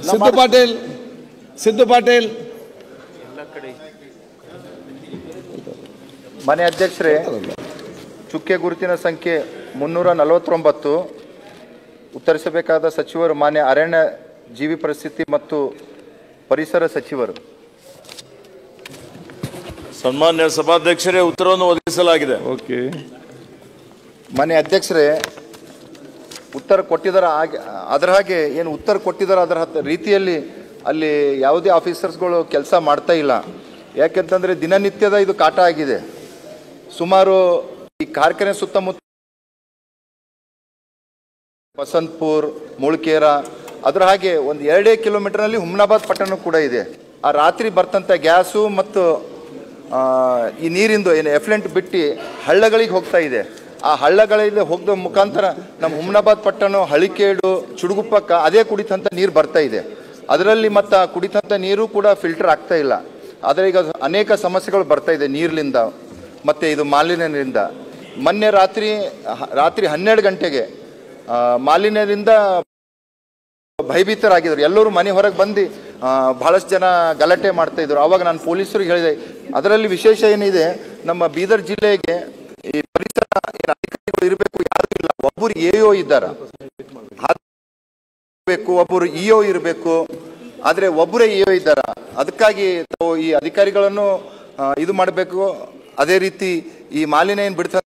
ಸಿದ್ದು ಪಾಟೀಲ್ ಸಿದ್ದು ಪಾಟೀಲ್ ಮನೆ ಅಧ್ಯಕ್ಷರೇ ಚುಕ್ಕೆ ಗುರುತಿನ ಸಂಖ್ಯೆ ಮುನ್ನೂರ ನಲವತ್ತೊಂಬತ್ತು ಉತ್ತರಿಸಬೇಕಾದ ಸಚಿವರು ಮಾನ್ಯ ಅರಣ್ಯ ಜೀವಿ ಪರಿಸ್ಥಿತಿ ಮತ್ತು ಪರಿಸರ ಸಚಿವರು ಸನ್ಮಾನ್ಯ ಸಭಾಧ್ಯಕ್ಷರೇ ಉತ್ತರವನ್ನು ಒದಗಿಸಲಾಗಿದೆ ಓಕೆ ಮನೆ ಅಧ್ಯಕ್ಷರೇ ಉತ್ತರ ಕೊಟ್ಟಿದ್ದಾರೆ ಹಾಗೆ ಅದರ ಹಾಗೆ ಏನು ಉತ್ತರ ಕೊಟ್ಟಿದ್ದಾರೆ ಅದರ ಹತ್ತ ರೀತಿಯಲ್ಲಿ ಅಲ್ಲಿ ಯಾವುದೇ ಆಫೀಸರ್ಸ್ಗಳು ಕೆಲಸ ಮಾಡ್ತಾ ಇಲ್ಲ ಯಾಕೆಂತಂದರೆ ದಿನನಿತ್ಯದ ಇದು ಕಾಟ ಆಗಿದೆ ಸುಮಾರು ಈ ಕಾರ್ಖಾನೆ ಸುತ್ತಮುತ್ತ ಬಸಂತಪುರ್ ಮುಳ್ಕೇರ ಅದರ ಹಾಗೆ ಒಂದು ಎರಡೇ ಕಿಲೋಮೀಟರ್ನಲ್ಲಿ ಹುಮ್ನಾಬಾದ್ ಪಟ್ಟಣ ಕೂಡ ಇದೆ ಆ ರಾತ್ರಿ ಬರ್ತಂಥ ಗ್ಯಾಸು ಮತ್ತು ಆ, ಈ ನೀರಿಂದು ಏನು ಎಫ್ಲೆಂಟ್ ಬಿಟ್ಟು ಹಳ್ಳಗಳಿಗೆ ಹೋಗ್ತಾ ಇದೆ ಆ ಹಳ್ಳಗಳಲ್ಲಿ ಹೋಗದ ಮುಖಾಂತರ ನಮ್ಮ ಹುಮ್ನಾಬಾದ್ ಪಟ್ಟಣ ಹಳಿಕೇಡು ಚುಡುಗುಪ್ಪಕ್ಕ ಅದೇ ಕುಡಿತಂಥ ನೀರು ಬರ್ತಾ ಇದೆ ಅದರಲ್ಲಿ ಮತ್ತು ಆ ಕುಡಿತಂಥ ನೀರು ಕೂಡ ಫಿಲ್ಟರ್ ಆಗ್ತಾ ಇಲ್ಲ ಆದರೆ ಈಗ ಅನೇಕ ಸಮಸ್ಯೆಗಳು ಬರ್ತಾ ಇದೆ ನೀರಿನಿಂದ ಮತ್ತು ಇದು ಮಾಲಿನ್ಯದಿಂದ ಮೊನ್ನೆ ರಾತ್ರಿ ಹ- ರಾತ್ರಿ ಹನ್ನೆರಡು ಗಂಟೆಗೆ ಆ, ಮಾಲಿನ್ಯದಿಂದ ಭಯಭೀತರಾಗಿದ್ರು ಎಲ್ಲರೂ ಮನೆ ಹೊರಗೆ ಬಂದು ಆ, ಬಹಳಷ್ಟು ಜನ ಗಲಾಟೆ ಮಾಡ್ತಾ ಇದ್ರು ಅವಾಗ ನಾನು ಪೊಲೀಸರಿಗೆ ಹೇಳಿದೆ ಅದರಲ್ಲಿ ವಿಶೇಷ ಏನಿದೆ ನಮ್ಮ ಬೀದರ್ ಜಿಲ್ಲೆಗೆ ಈ ಪರಿಸರ ಏನು ಅಧಿಕಾರಿಗಳು ಇರಬೇಕು ಯಾರು ಇಲ್ಲ ಒಬ್ಬರು ಎ ಇದ್ದಾರ ಬೇಕು ಒಬ್ಬರು ಇಒ ಇರಬೇಕು ಆದರೆ ಒಬ್ಬರೇ ಇಒ ಇದ್ದಾರ ಅದಕ್ಕಾಗಿ ತಾವು ಈ ಅಧಿಕಾರಿಗಳನ್ನು ಆ, ಇದು ಮಾಡಬೇಕು ಅದೇ ರೀತಿ ಈ ಮಾಲಿನ್ಯ ಏನು ಬಿಡ್ತಾ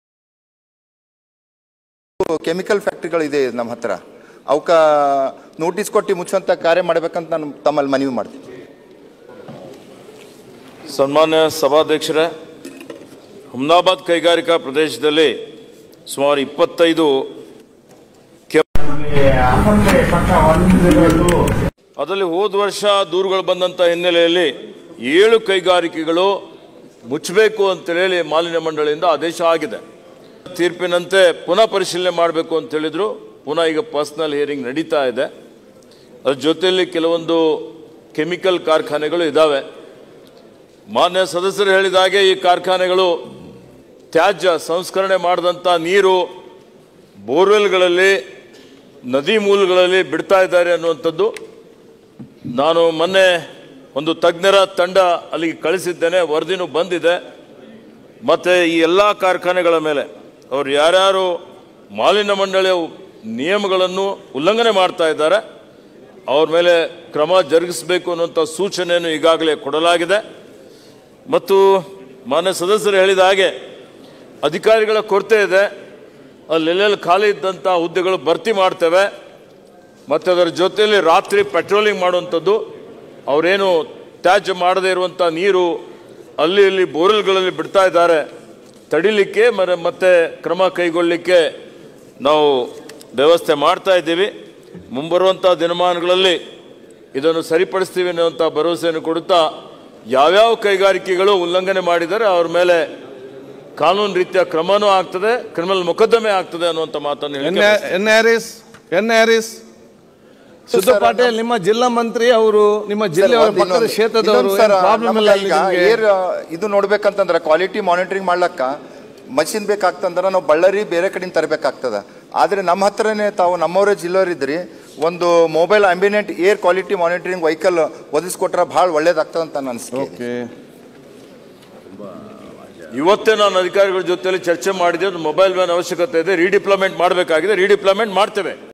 ಕೆಮಿಕಲ್ ಫ್ಯಾಕ್ಟ್ರಿಗಳಿದೆ ನಮ್ಮ ಹತ್ರ ಅವಕ್ಕ ನೋಟಿಸ್ ಕೊಟ್ಟು ಮುಚ್ಚುವಂತ ಕಾರ್ಯ ಮಾಡ್ಬೇಕಂತ ನಾನು ತಮ್ಮಲ್ಲಿ ಮನವಿ ಮಾಡ್ತೀನಿ ಸನ್ಮಾನ್ಯ ಸಭಾಧ್ಯಕ್ಷರೇ ಹುಮ್ನಾಬಾದ್ ಕೈಗಾರಿಕಾ ಪ್ರದೇಶದಲ್ಲಿ ಸುಮಾರು ಇಪ್ಪತ್ತೈದು ಕೆ- ಅದರಲ್ಲಿ ಹೋದ ವರ್ಷ ದೂರುಗಳು ಬಂದಂತ ಹಿನ್ನೆಲೆಯಲ್ಲಿ ಏಳು ಕೈಗಾರಿಕೆಗಳು ಮುಚ್ಚಬೇಕು ಅಂತ ಹೇಳಿ ಮಾಲಿನ್ಯ ಮಂಡಳಿಯಿಂದ ಆದೇಶ ಆಗಿದೆ ತೀರ್ಪಿನಂತೆ ಪುನಃ ಪರಿಶೀಲನೆ ಮಾಡಬೇಕು ಅಂತ ಹೇಳಿದ್ರು ಪುನಃ ಈಗ ಪರ್ಸನಲ್ ಹಿಯರಿಂಗ್ ನಡೀತಾ ಇದೆ ಅದ್ರ ಜೊತೆಯಲ್ಲಿ ಕೆಲವೊಂದು ಕೆಮಿಕಲ್ ಕಾರ್ಖಾನೆಗಳು ಇದ್ದಾವೆ ಮಾನ್ಯ ಸದಸ್ಯರು ಹೇಳಿದ ಹಾಗೆ ಈ ಕಾರ್ಖಾನೆಗಳು ತ್ಯಾಜ್ಯ ಸಂಸ್ಕರಣೆ ಮಾಡಿದಂಥ ನೀರು ಬೋರ್ವೆಲ್ಗಳಲ್ಲಿ ನದಿ ಮೂಲಗಳಲ್ಲಿ ಬಿಡ್ತಾ ಇದ್ದಾರೆ ಅನ್ನುವಂಥದ್ದು ನಾನು ಮೊನ್ನೆ ಒಂದು ತಜ್ಞರ ತಂಡ ಅಲ್ಲಿಗೆ ಕಳಿಸಿದ್ದೇನೆ ವರದಿನೂ ಬಂದಿದೆ ಮತ್ತು ಈ ಎಲ್ಲ ಕಾರ್ಖಾನೆಗಳ ಮೇಲೆ ಅವರು ಯಾರ್ಯಾರು ಮಾಲಿನ್ಯ ಮಂಡಳಿಯ ನಿಯಮಗಳನ್ನು ಉಲ್ಲಂಘನೆ ಮಾಡ್ತಾ ಇದ್ದಾರೆ ಅವ್ರ ಮೇಲೆ ಕ್ರಮ ಜರುಗಿಸಬೇಕು ಅನ್ನುವಂಥ ಸೂಚನೆಯನ್ನು ಈಗಾಗಲೇ ಕೊಡಲಾಗಿದೆ ಮತ್ತು ಮಾನ್ಯ ಸದಸ್ಯರು ಹೇಳಿದ ಹಾಗೆ ಅಧಿಕಾರಿಗಳ ಕೊರತೆ ಇದೆ ಅಲ್ಲೆಲ್ಲೆಲ್ಲಿ ಖಾಲಿ ಇದ್ದಂಥ ಹುದ್ದೆಗಳು ಭರ್ತಿ ಮಾಡ್ತೇವೆ ಮತ್ತು ಅದರ ಜೊತೆಯಲ್ಲಿ ರಾತ್ರಿ ಪೆಟ್ರೋಲಿಂಗ್ ಮಾಡುವಂಥದ್ದು ಅವರೇನು ತ್ಯಾಜ್ಯ ಮಾಡದೇ ಇರುವಂಥ ನೀರು ಅಲ್ಲಿ ಇಲ್ಲಿ ಬೋರ್ವೆಲ್ಗಳಲ್ಲಿ ಬಿಡ್ತಾ ಇದ್ದಾರೆ ತಡಿಲಿಕ್ಕೆ ಮರ ಮತ್ತೆ ಕ್ರಮ ಕೈಗೊಳ್ಳಲಿಕ್ಕೆ ನಾವು ವ್ಯವಸ್ಥೆ ಮಾಡ್ತಾ ಇದ್ದೀವಿ ಮುಂಬರುವಂಥ ದಿನಮಾನಗಳಲ್ಲಿ ಇದನ್ನು ಸರಿಪಡಿಸ್ತೀವಿ ಅನ್ನುವಂಥ ಭರವಸೆಯನ್ನು ಕೊಡುತ್ತಾ ಯಾವ್ಯಾವ ಕೈಗಾರಿಕೆಗಳು ಉಲ್ಲಂಘನೆ ಮಾಡಿದರೆ ಅವ್ರ ಮೇಲೆ ಕಾನೂನು ರೀತಿಯ ಕ್ರಮನೂ ಆಗ್ತದೆ ಕ್ರಿಮಿನಲ್ ಮೊಕದ್ದಮೆ ಆಗ್ತದೆ ಅನ್ನುವಂಥ ಮಾತನ್ನು ಎನ್ ಹೇಳಿ N Haris N Haris Siddu sir, Patil ನಿಮ್ಮ ಜಿಲ್ಲಾ ಮಂತ್ರಿ ಅವರು ನಿಮ್ಮ ಜಿಲ್ಲೆಯವರ ಸರ್, ಪಕ್ಕದ ಇನ್ನೊಂದು- ಕ್ಷೇತ್ರದವರು ಇನ್ನೊಂದು ಸರ್, ಪ್ರಾಬ್ಲಮ್ ಇಲ್ಲ ನಮ್ಗೆ ಅಲ್ಲಿ ಈಗ ನಿಮ್ಗೆ? ಏರ್ ಇದು ನೋಡ್ಬೇಕಂತಂದ್ರೆ ಕ್ವಾಲಿಟಿ ಮಾನಿಟರಿಂಗ್ ಮಾಡ್ಲಕ್ಕ ಮಷಿನ್ ಬೇಕಾಗ್ತಂದ್ರೆ ನಾವು ಬಳ್ಳಾರಿ ಬೇರೆ ಕಡೆಯಿಂದ ತರಬೇಕಾಗ್ತದ ಆದ್ರೆ ನಮ್ಮ ಹತ್ರನೇ ತಾವು ನಮ್ಮವರೇ ಜಿಲ್ಲೆಯವರಿದ್ರಿ ಒಂದು mobile ambient air quality monitoring vehicle ಒದಗಿಸ್ಕೊಟ್ರೆ ಭಾಳ ಒಳ್ಳೇದಾಗ್ತದ ಅಂತ ನನ್ನ ಅನಿಸಿಕೆ ಓಕೆ ಇವತ್ತೇ ನಾನು ಅಧಿಕಾರಿಗಳ ಜೊತೆಯಲ್ಲಿ ಚರ್ಚೆ ಮಾಡಿದೆ ಮೊಬೈಲ್ ವ್ಯಾನ್ ಅವಶ್ಯಕತೆ ಇದೆ ರೀಡಿಪ್ಲೊಮೆಂಟ್ ಮಾಡಬೇಕಾಗಿದೆ ರೀಡಿಪ್ಲೊಮೆಂಟ್ ಮಾಡ್ತೇವೆ